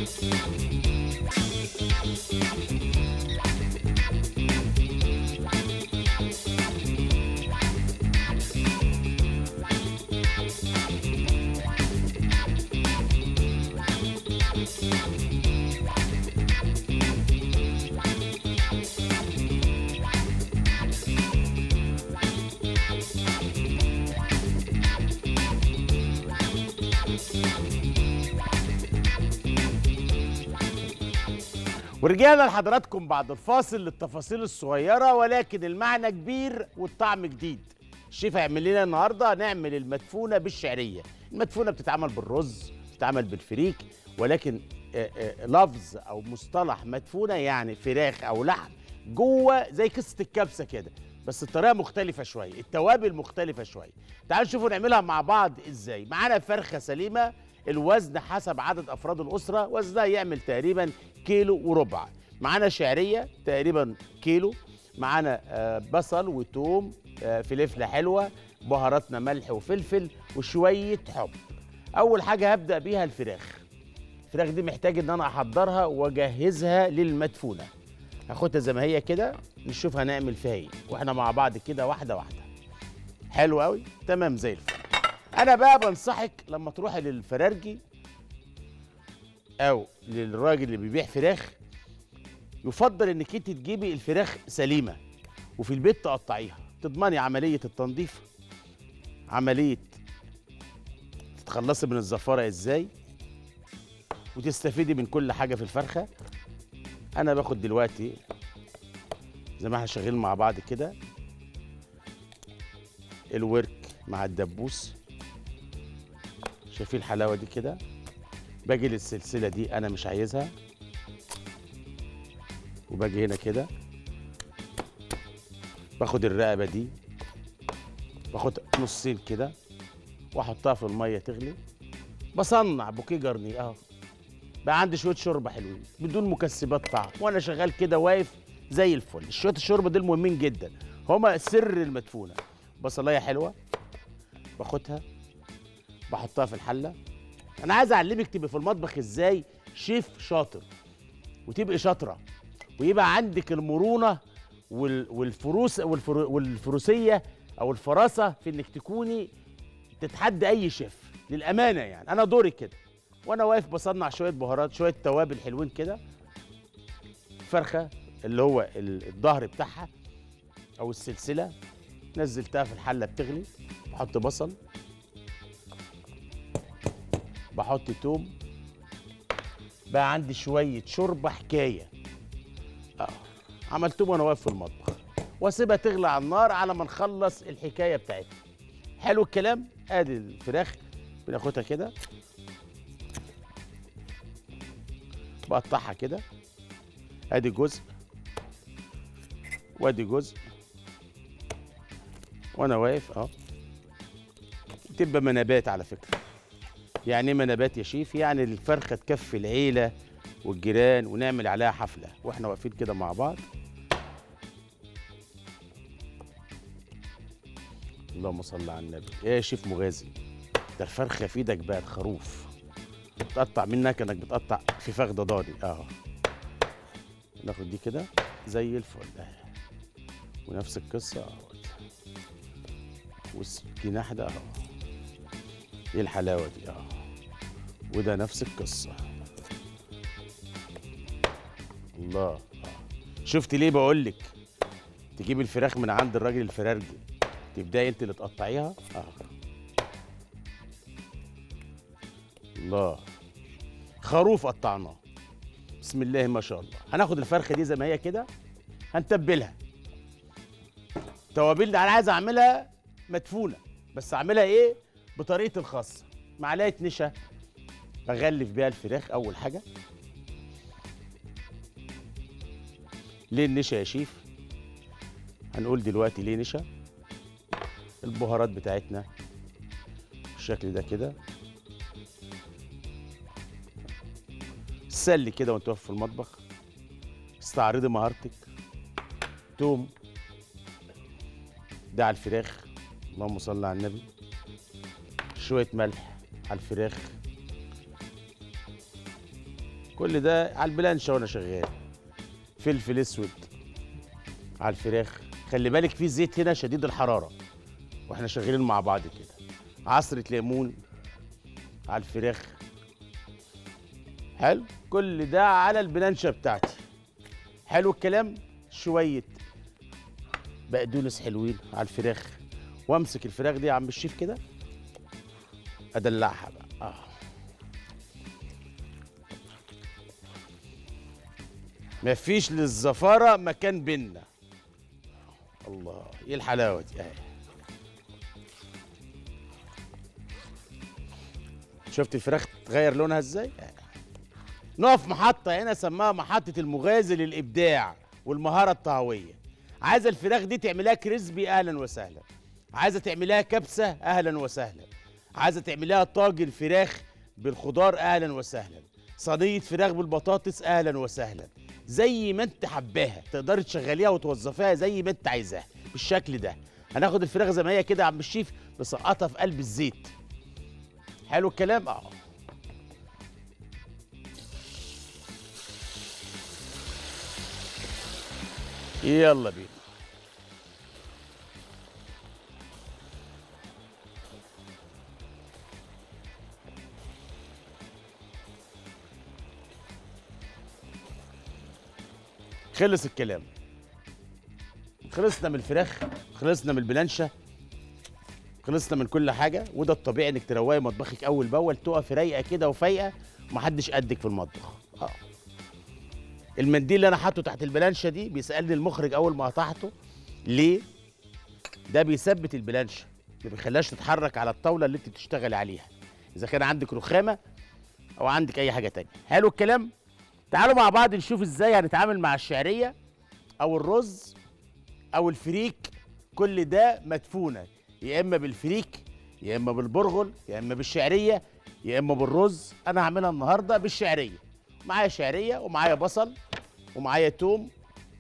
ورجعنا لحضراتكم بعد الفاصل للتفاصيل الصغيرة ولكن المعنى كبير والطعم جديد الشيف هيعمل لنا النهارده نعمل المدفونة بالشعرية المدفونة بتتعمل بالرز بتتعمل بالفريك ولكن آه، آه، لفظ او مصطلح مدفونة يعني فراخ او لحم جوه زي قصة الكبسة كده بس الطريقة مختلفة شوية التوابل مختلفة شوية تعالوا نشوفوا نعملها مع بعض ازاي معانا فرخة سليمة الوزن حسب عدد افراد الاسره وزنها يعمل تقريبا كيلو وربع معانا شعريه تقريبا كيلو معانا آه، بصل وتوم آه، فلفله حلوه بهاراتنا ملح وفلفل وشويه حب اول حاجه هبدا بيها الفراخ الفراخ دي محتاج ان انا احضرها واجهزها للمدفونه هاخدها زي ما هي كده نشوف هنعمل فيها ايه واحنا مع بعض كده واحده واحده حلو قوي تمام زي الفل انا بقى بنصحك لما تروحي للفرارجي او للراجل اللي بيبيع فراخ يفضل انك انت تجيبي الفراخ سليمه وفي البيت تقطعيها تضمني عمليه التنظيف عمليه تتخلصي من الزفاره ازاي وتستفيدي من كل حاجه في الفرخه انا باخد دلوقتي زي ما احنا شغالين مع بعض كده الورك مع الدبوس شايفين الحلاوه دي كده باجي للسلسله دي انا مش عايزها وباجي هنا كده باخد الرقبه دي باخد نصين كده واحطها في الميه تغلي بصنع بوكيه جرني اهو بقى عندي شويه شوربه حلوين بدون مكسبات طعم وانا شغال كده واقف زي الفل شويه الشوربه دول مهمين جدا هما سر المدفونه بصلايه حلوه باخدها بحطها في الحله انا عايز اعلمك تبقي في المطبخ ازاي شيف شاطر وتبقي شاطره ويبقى عندك المرونه وال- والفروس والفر- والفروسيه او الفراسه في انك تكوني تتحدى اي شيف للامانه يعني انا دوري كده وانا واقف بصنع شويه بهارات شويه توابل حلوين كده فرخه اللي هو ال- الظهر بتاعها او السلسله نزلتها في الحله بتغلي بحط بصل بحط توم بقى عندي شويه شوربه حكايه اه عملتهم وانا واقف في المطبخ واسيبها تغلي على النار على ما نخلص الحكايه بتاعتها حلو الكلام ادي الفراخ بناخدها كده بقطعها كده ادي جزء وادي جزء وانا واقف اه تبقى منابات على فكره يعني ايه منابات يا شيف يعني الفرخه تكفي العيله والجيران ونعمل عليها حفله واحنا واقفين كده مع بعض اللهم صل على النبي ايه يا شيف مغازي ده الفرخه في ايدك بقى خروف تقطع منك انك بتقطع في فخده ضاني اه ناخد دي كده زي الفل اهي ونفس القصه اهوت والسكينه ده اهو ايه الحلاوه دي اه وده نفس القصه الله آه. شفت ليه بقول لك تجيب الفراخ من عند الراجل الفرارجي تبداي انت اللي تقطعيها اه الله خروف قطعناه بسم الله ما شاء الله هناخد الفرخه دي زي ما هي كده هنتبلها توابل انا عايز اعملها مدفونه بس اعملها ايه بطريقتي الخاصه معلقه نشا بغلف بيها الفراخ اول حاجه ليه النشا يا شيف هنقول دلوقتي ليه نشا البهارات بتاعتنا بالشكل ده كده سلي كده وانت واقف في المطبخ استعرضي مهارتك توم ده على الفراخ اللهم صل على النبي شوية ملح على الفراخ كل ده على البلانشه وانا شغال فلفل اسود على الفراخ خلي بالك في زيت هنا شديد الحراره واحنا شغالين مع بعض كده عصره ليمون على الفراخ حلو كل ده على البلانشه بتاعتي حلو الكلام شويه بقدونس حلوين على الفراخ وامسك الفراخ دي يا عم الشيف كده ادلعها بقى اه مفيش للزفاره مكان بينا الله ايه الحلاوه دي اهي شفت الفراخ تغير لونها ازاي آه. نقف محطه هنا سماها محطه المغازي للابداع والمهاره الطهويه عايزه الفراخ دي تعملها كريسبي اهلا وسهلا عايزه تعملها كبسه اهلا وسهلا عايزه تعملها طاجن فراخ بالخضار اهلا وسهلا صينيه فراخ بالبطاطس اهلا وسهلا زي ما انت حباها تقدري تشغليها وتوظفيها زي ما انت عايزاها بالشكل ده هناخد الفراخ زي ما هي كده يا عم الشيف نسقطها في قلب الزيت حلو الكلام اه يلا بينا خلص الكلام خلصنا من الفراخ خلصنا من البلانشه خلصنا من كل حاجه وده الطبيعي انك تروقي مطبخك اول باول تقفي رايقه كده وفايقه ومحدش قدك في المطبخ اه المنديل اللي انا حاطه تحت البلانشه دي بيسالني المخرج اول ما قطعته ليه ده بيثبت البلانشه ما بيخليهاش تتحرك على الطاوله اللي انت بتشتغل عليها اذا كان عندك رخامه او عندك اي حاجه تانية حلو الكلام تعالوا مع بعض نشوف ازاي هنتعامل مع الشعريه او الرز او الفريك كل ده مدفونه يا اما بالفريك يا اما بالبرغل يا اما بالشعريه يا اما بالرز انا هعملها النهارده بالشعريه معايا شعريه ومعايا بصل ومعايا توم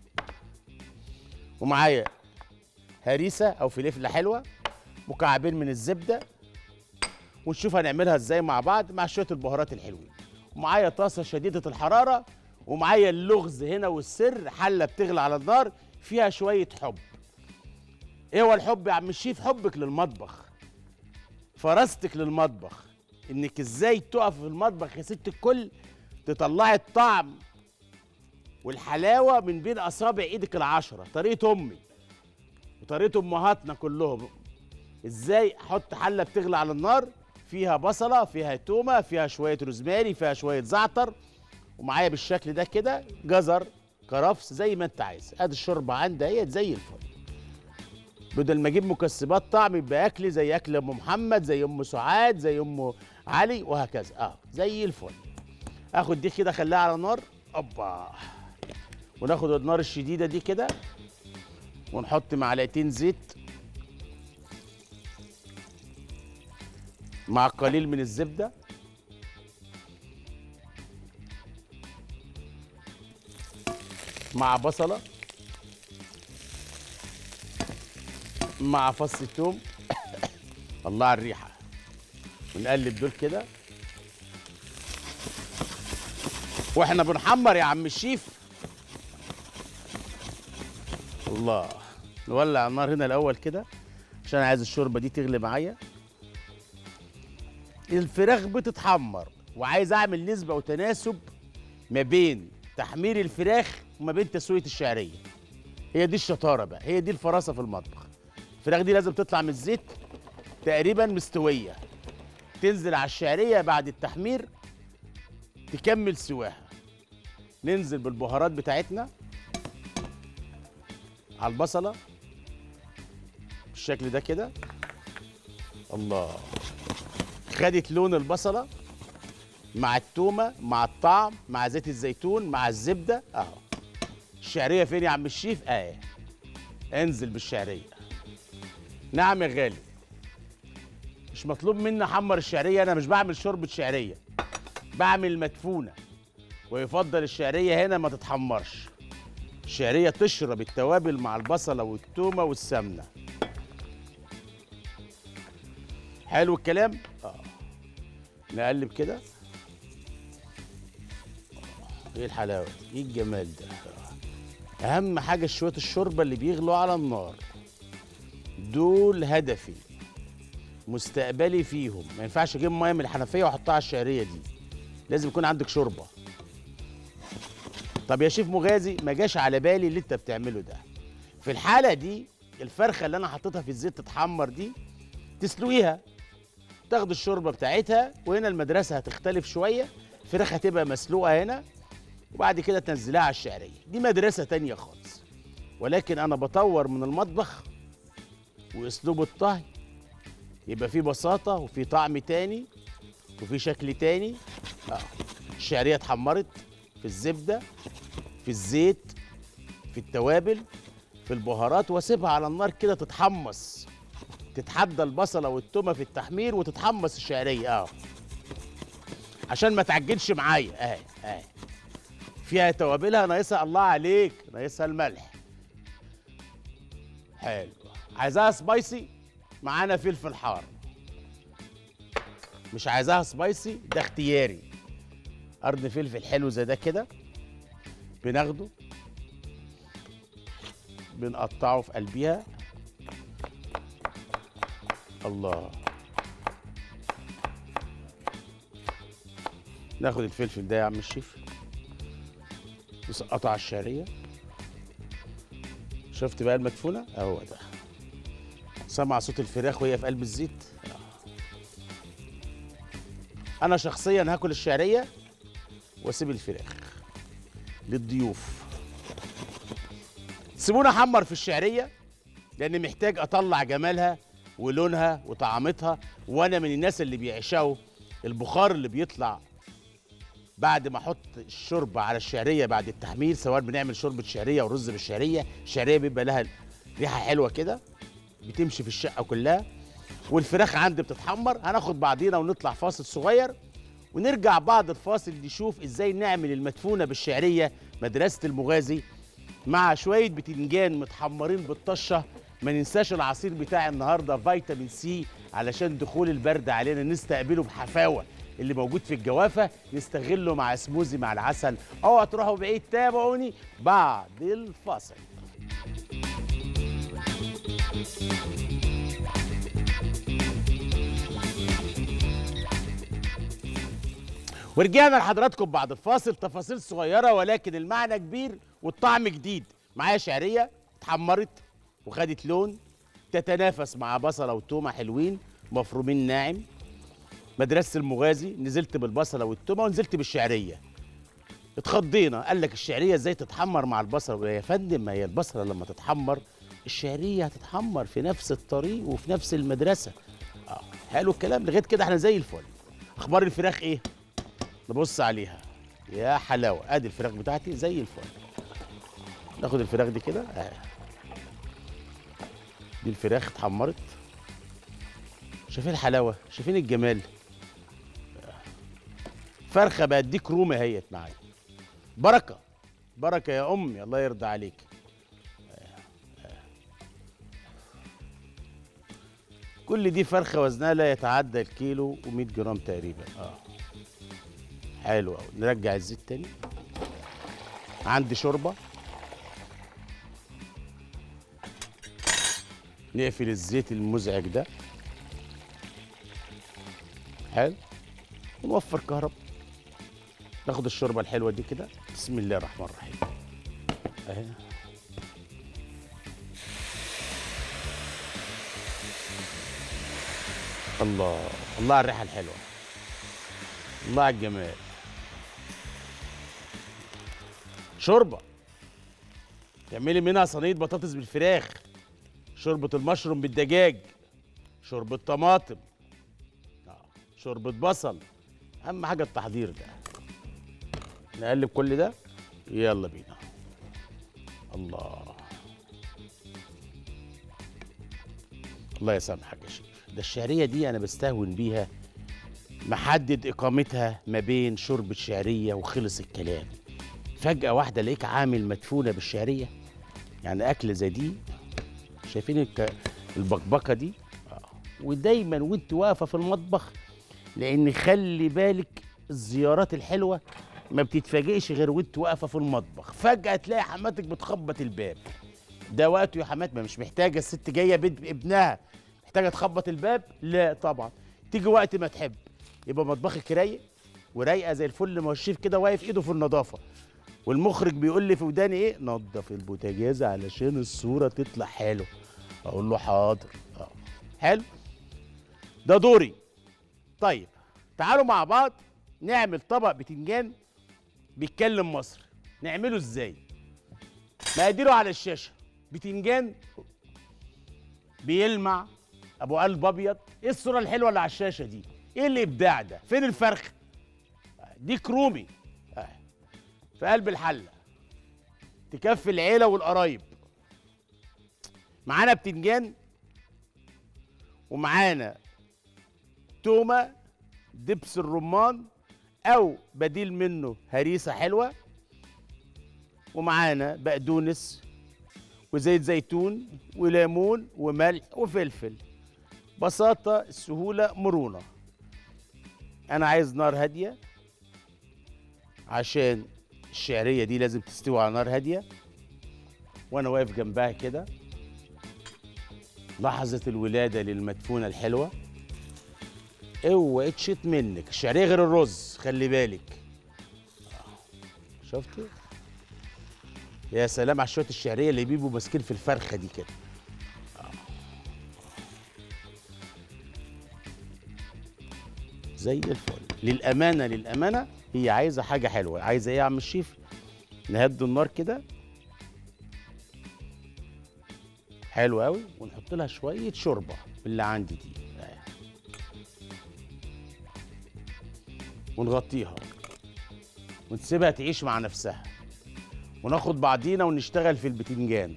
ومعايا هريسه او فلفله حلوه مكعبين من الزبده ونشوف هنعملها ازاي مع بعض مع شويه البهارات الحلوين ومعايا طاسه شديده الحراره ومعايا اللغز هنا والسر حله بتغلي على النار فيها شويه حب ايه هو الحب يا عم الشيف حبك للمطبخ فراستك للمطبخ انك ازاي تقف في المطبخ يا ست الكل تطلعي الطعم والحلاوه من بين اصابع ايدك العشره طريقه امي وطريقه امهاتنا كلهم ازاي احط حله بتغلي على النار فيها بصله فيها تومه فيها شويه روزماري فيها شويه زعتر ومعايا بالشكل ده كده جزر كرفس زي ما انت عايز ادي الشوربه عندي اهيت زي الفل بدل ما اجيب مكسبات طعم يبقى اكلي زي اكل ام محمد زي ام سعاد زي ام علي وهكذا اه زي الفل اخد دي كده اخليها على نار اوبا وناخد النار الشديده دي كده ونحط معلقتين زيت مع قليل من الزبده مع بصله مع فص الثوم الله على الريحه ونقلب دول كده واحنا بنحمر يا عم الشيف الله نولع النار هنا الاول كده عشان عايز الشوربه دي تغلي معايا الفراخ بتتحمر وعايز اعمل نسبه وتناسب ما بين تحمير الفراخ وما بين تسويه الشعريه هي دي الشطاره بقى هي دي الفراسه في المطبخ الفراخ دي لازم تطلع من الزيت تقريبا مستويه تنزل على الشعريه بعد التحمير تكمل سواها ننزل بالبهارات بتاعتنا على البصله بالشكل ده كده الله خدت لون البصله مع التومه مع الطعم مع زيت الزيتون مع الزبده اهو الشعريه فين يا عم الشيف اهي انزل بالشعريه نعم يا غالي مش مطلوب مني احمر الشعريه انا مش بعمل شوربه شعريه بعمل مدفونه ويفضل الشعريه هنا ما تتحمرش الشعريه تشرب التوابل مع البصله والتومه والسمنه حلو الكلام اه نقلب كده ايه الحلاوه دي ايه الجمال ده اهم حاجه شويه الشوربه اللي بيغلوا على النار دول هدفي مستقبلي فيهم ما ينفعش اجيب ميه من الحنفيه واحطها على الشعريه دي لازم يكون عندك شوربه طب يا شيف مغازي ما جاش على بالي اللي انت بتعمله ده في الحاله دي الفرخه اللي انا حطيتها في الزيت تتحمر دي تسلقيها تاخد الشوربه بتاعتها وهنا المدرسه هتختلف شويه الفراخ هتبقى مسلوقه هنا وبعد كده تنزلها على الشعريه دي مدرسه تانية خالص ولكن انا بطور من المطبخ واسلوب الطهي يبقى فيه بساطه وفي طعم تاني وفي شكل تاني اه الشعريه اتحمرت في الزبده في الزيت في التوابل في البهارات واسيبها على النار كده تتحمص تتحدى البصله والتومه في التحمير وتتحمص الشعريه اه عشان ما تعجنش معايا اهي اهي فيها توابلها ناقصها الله عليك ناقصها الملح حلو عايزاها سبايسي معانا فلفل حار مش عايزاها سبايسي ده اختياري قرن فلفل حلو زي ده كده بناخده بنقطعه في قلبيها الله ناخد الفلفل ده يا عم الشيف نسقطه على الشعريه شفت بقى المدفونه اهو ده سمع صوت الفراخ وهي في قلب الزيت انا شخصيا هاكل الشعريه واسيب الفراخ للضيوف سيبونا احمر في الشعريه لان محتاج اطلع جمالها ولونها وطعامتها وانا من الناس اللي بيعشقوا البخار اللي بيطلع بعد ما احط الشوربه على الشعريه بعد التحمير سواء بنعمل شوربه شعريه ورز بالشعريه الشعريه بيبقى لها ريحه حلوه كده بتمشي في الشقه كلها والفراخ عندي بتتحمر هناخد بعضينا ونطلع فاصل صغير ونرجع بعد الفاصل نشوف ازاي نعمل المدفونه بالشعريه مدرسه المغازي مع شويه بتنجان متحمرين بالطشه ما ننساش العصير بتاع النهارده فيتامين سي علشان دخول البرد علينا نستقبله بحفاوه اللي موجود في الجوافه نستغله مع سموزي مع العسل اوعوا تروحوا بعيد تابعوني بعد الفاصل ورجعنا لحضراتكم بعد الفاصل تفاصيل صغيرة ولكن المعنى كبير والطعم جديد معايا شعرية اتحمرت وخدت لون تتنافس مع بصلة وتومة حلوين مفرومين ناعم مدرسة المغازي نزلت بالبصلة والتومة ونزلت بالشعرية اتخضينا قال لك الشعرية ازاي تتحمر مع البصلة يا فندم ما هي البصلة لما تتحمر الشعرية هتتحمر في نفس الطريق وفي نفس المدرسة اه حلو الكلام لغاية كده احنا زي الفل اخبار الفراخ ايه نبص عليها يا حلاوه ادي الفراخ بتاعتي زي الفل ناخد الفراخ دي كده آه. دي الفراخ اتحمرت شايفين الحلاوه شايفين الجمال آه. فرخه بديك رومي اهيت معايا بركه بركه يا امي الله يرضى عليك آه. آه. كل دي فرخه وزنها لا يتعدى الكيلو و100 جرام تقريبا اه حلو قوي نرجع الزيت تاني عندي شوربه نقفل الزيت المزعج ده حلو ونوفر كهرباء ناخد الشوربه الحلوه دي كده بسم الله الرحمن الرحيم اهي الله الله على الريحه الحلوه الله على الجمال شوربه تعملي منها صينيه بطاطس بالفراخ شوربه المشروم بالدجاج شوربه طماطم آه، شوربه بصل اهم حاجه التحضير ده نقلب كل ده يلا بينا الله الله يسامحك يا شيخ ده الشعريه دي انا بستهون بيها محدد اقامتها ما بين شرب الشعريه وخلص الكلام فجاه واحده الاقيك عامل مدفونه بالشعريه يعني اكله زي دي شايفين الك... البكبكه دي آه. ودايما وانت واقفه في المطبخ لان خلي بالك الزيارات الحلوه ما بتتفاجئش غير وانت واقفه في المطبخ فجاه تلاقي حماتك بتخبط الباب ده وقته يا حمات ما مش محتاجه الست جايه بيت ابنها محتاجه تخبط الباب لا طبعا تيجي وقت ما تحب يبقى مطبخك رايق ورايقه زي الفل ما هو الشيف كده واقف ايده في النظافه والمخرج بيقول لي في وداني ايه نظف البوتاجاز علشان الصوره تطلع حلو اقول له حاضر اه حلو ده دوري طيب تعالوا مع بعض نعمل طبق بتنجان بيتكلم مصري نعمله ازاي مقاديره على الشاشه بتنجان بيلمع ابو قلب ابيض ايه الصوره الحلوه اللي على الشاشه دي ايه الابداع ده فين الفرخ ديك رومي آه. في قلب الحله تكفي العيله والقرايب معانا بتنجان ومعانا تومه دبس الرمان او بديل منه هريسه حلوه ومعانا بقدونس وزيت زيتون وليمون وملح وفلفل بساطة سهولة مرونة أنا عايز نار هادية عشان الشعرية دي لازم تستوي على نار هادية وأنا واقف جنبها كده لحظة الولادة للمدفونة الحلوة اوعي تشيط منك الشعرية غير الرز خلي بالك شفتي يا سلام على شويه الشعريه اللي بيبقوا ماسكين في الفرخه دي كده زي الفل للامانه للامانه هي عايزه حاجه حلوه عايزه ايه يا عم الشيف نهدي النار كده حلو قوي ونحط لها شويه شوربه اللي عندي دي ونغطيها ونسيبها تعيش مع نفسها وناخد بعضينا ونشتغل في البتنجان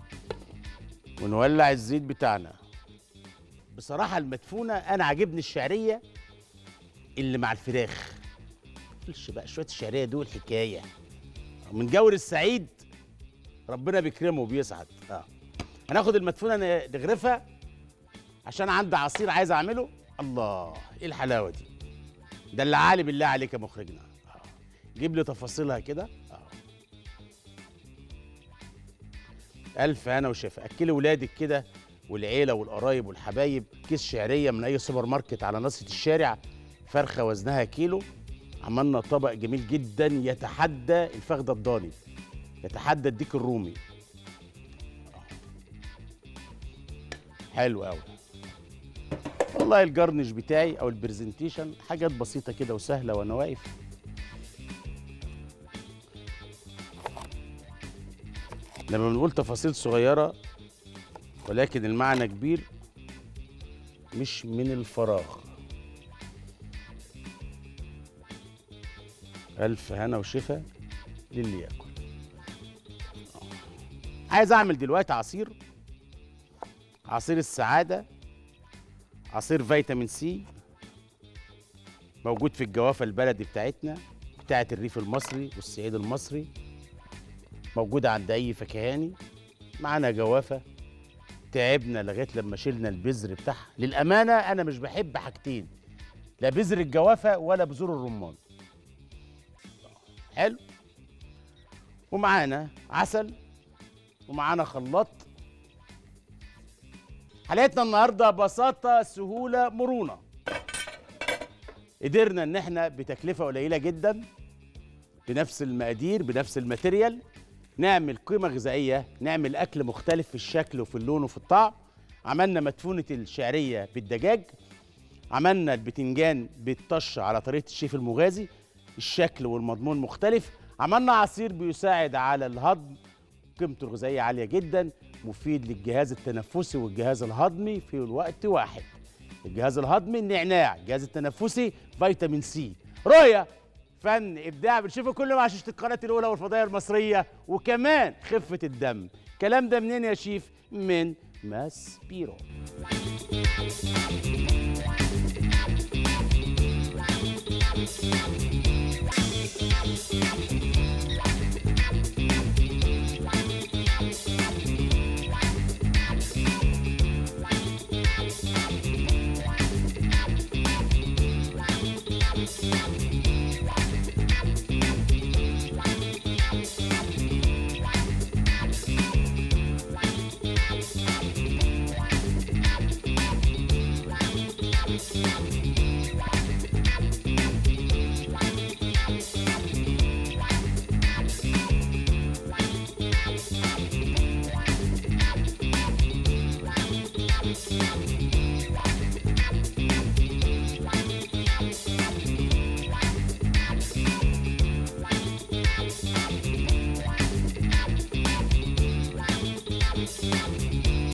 ونولع الزيت بتاعنا بصراحة المدفونة أنا عاجبني الشعرية اللي مع الفراخ مفيش بقى شوية الشعرية دول حكاية من جور السعيد ربنا بيكرمه وبيسعد اه هناخد المدفونة نغرفها عشان عندي عصير عايز أعمله الله إيه الحلاوة دي ده اللي عالي بالله عليك يا مخرجنا آه. جيب لي تفاصيلها كده ألف هنا وشفا أكلي ولادك كده والعيلة والقرايب والحبايب كيس شعرية من أي سوبر ماركت على نصة الشارع فرخة وزنها كيلو عملنا طبق جميل جدا يتحدى الفخدة الضاني يتحدى الديك الرومي حلو قوي والله الجرنش بتاعي او البرزنتيشن حاجات بسيطه كده وسهله وانا واقف لما بنقول تفاصيل صغيرة ولكن المعنى كبير مش من الفراغ ألف هنا وشفا للي ياكل عايز أعمل دلوقتي عصير عصير السعادة عصير فيتامين سي موجود في الجوافة البلدي بتاعتنا بتاعت الريف المصري والصعيد المصري موجودة عند أي فكهاني معانا جوافة تعبنا لغاية لما شلنا البذر بتاعها للأمانة أنا مش بحب حاجتين لا بذر الجوافة ولا بذور الرمان حلو ومعانا عسل ومعانا خلاط حلقتنا النهارده بساطة سهولة مرونة قدرنا ان احنا بتكلفة قليلة جدا بنفس المقادير بنفس الماتيريال نعمل قيمة غذائية نعمل أكل مختلف في الشكل وفي اللون وفي الطعم عملنا مدفونة الشعرية بالدجاج عملنا البتنجان بالطش على طريقة الشيف المغازي الشكل والمضمون مختلف عملنا عصير بيساعد على الهضم قيمته الغذائية عالية جدا مفيد للجهاز التنفسي والجهاز الهضمي في الوقت واحد الجهاز الهضمي النعناع الجهاز التنفسي فيتامين سي رؤية فن ابداع بنشوفه كله مع شاشه القناه الاولى والفضائيه المصريه وكمان خفه الدم الكلام ده منين يا شيف من ماس بيرو Thank you.